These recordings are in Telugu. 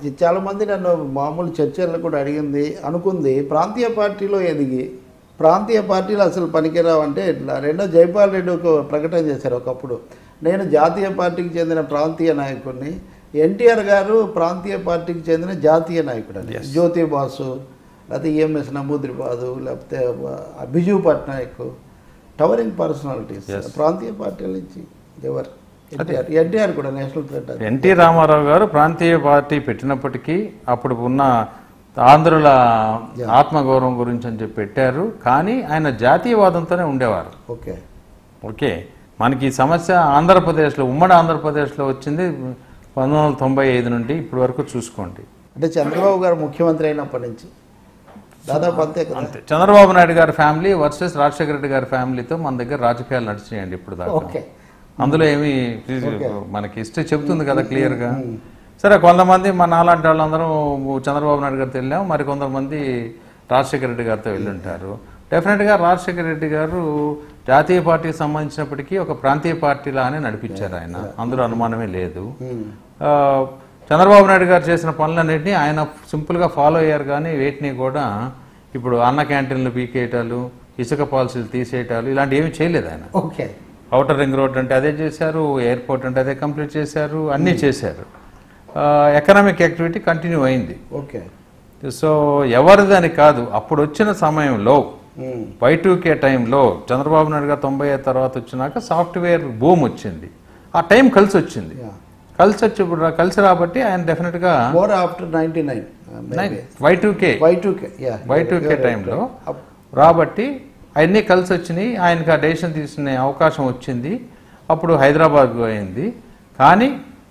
చాలా మంది నన్ను మామూలు చర్చల్లో కూడా అడిగింది అనుకుంది ప్రాంతీయ పార్టీలో ఎదిగి ప్రాంతీయ పార్టీలు అసలు పనికిరావంటే ఇట్లా రెండో జైపాల్ రెడ్డి ఒక ప్రకటన చేశారు ఒకప్పుడు నేను జాతీయ పార్టీకి చెందిన ప్రాంతీయ నాయకుడిని ఎన్టీఆర్ గారు ప్రాంతీయ పార్టీకి చెందిన జాతీయ నాయకుడు అని జ్యోతి బాసు లేకపోతే ఈఎంఎస్ నమూద్రిబాదు లేకపోతే బిజు పట్నాయక్ టవరింగ్ పర్సనాలిటీస్ ప్రాంతీయ పార్టీల నుంచి ఎవరు ఎన్టీఆర్ ఎన్టీఆర్ కూడా నేషనల్ ఫ్రంట్ అది. ఎన్టీ రామారావు గారు ప్రాంతీయ పార్టీ పెట్టినప్పటికీ అప్పుడు ఉన్న ఆంధ్రుల ఆత్మగౌరవం గురించి అని చెప్పి పెట్టారు కానీ ఆయన జాతీయవాదంతోనే ఉండేవారు ఓకే ఓకే మనకి ఈ సమస్య ఆంధ్రప్రదేశ్లో ఉమ్మడి ఆంధ్రప్రదేశ్లో వచ్చింది పంతొమ్మిది వందల తొంభై ఐదు నుండి ఇప్పటి వరకు చూసుకోండి అంటే చంద్రబాబు గారు ముఖ్యమంత్రి అయినప్పటి నుంచి దాదాపు అంతే కదా అంతే చంద్రబాబు నాయుడు గారి ఫ్యామిలీ వర్సెస్ రాజశేఖర రెడ్డి గారి ఫ్యామిలీతో మన దగ్గర రాజకీయాలు నడిచినాయండి ఇప్పుడు దాకా ఓకే అందులో ఏమి మనకి హిస్టరీ చెప్తుంది కదా క్లియర్గా సరే కొంతమంది మన నాలాంటి వాళ్ళందరం చంద్రబాబు నాయుడు గారితో వెళ్ళాం మరి కొంతమంది రాజశేఖర రెడ్డి గారితో వెళ్ళుంటారు డెఫినెట్గా రాజశేఖర రెడ్డి గారు జాతీయ పార్టీకి సంబంధించినప్పటికీ ఒక ప్రాంతీయ పార్టీలానే నడిపించారు ఆయన అందులో అనుమానమే లేదు ఆ, చంద్రబాబు నాయుడు గారు చేసిన పనులన్నింటినీ ఆయన సింపుల్గా ఫాలో అయ్యారు కానీ వేటిని కూడా ఇప్పుడు అన్న క్యాంటీన్లు పీకేయటాలు ఇసుక పాలసీలు తీసేయటాలు ఇలాంటివి ఏమీ చేయలేదు ఆయన ఓకే అవుటర్ రింగ్ రోడ్ అంటే అదే చేశారు ఎయిర్పోర్ట్ అంటే అదే కంప్లీట్ చేశారు అన్నీ చేశారు ఎకనామిక్ యాక్టివిటీ కంటిన్యూ అయింది ఓకే సో ఎవరిదని కాదు అప్పుడు వచ్చిన సమయంలో ఉమ్. వై కే టైంలో చంద్రబాబు నాయుడు గారు తొంభై ఐదు తర్వాత వచ్చినాక సాఫ్ట్వేర్ బూమ్ వచ్చింది ఆ టైం కలిసి వచ్చింది Yeah. కలిసి వచ్చి ఇప్పుడు రా- కలిసి రాబట్టి ఆయన డెఫినెట్గా more after ninety nine Y K Y two K yeah Y K టైంలో రాబట్టి అవన్నీ కలిసి వచ్చినాయి ఆయనకి ఆ డెసిషన్ తీసుకునే అవకాశం వచ్చింది అప్పుడు హైదరాబాద్ అయింది కానీ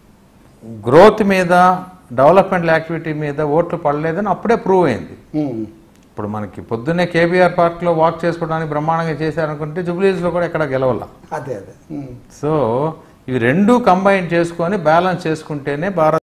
గ్రోత్ మీద డెవలప్మెంట్ యాక్టివిటీ మీద ఓట్లు పడలేదని అప్పుడే ప్రూవ్ అయింది ఇప్పుడు మనకి పొద్దున్నే కేబీఆర్ పార్క్లో వాక్ చేసుకోవడానికి బ్రహ్మాండంగా చేశారనుకుంటే జూబ్లీస్లో కూడా ఎక్కడ గెలవాల అదే అదే ఉమ్. సో ఇవి రెండు కంబైన్ చేసుకొని బ్యాలెన్స్ చేసుకుంటేనే భారత్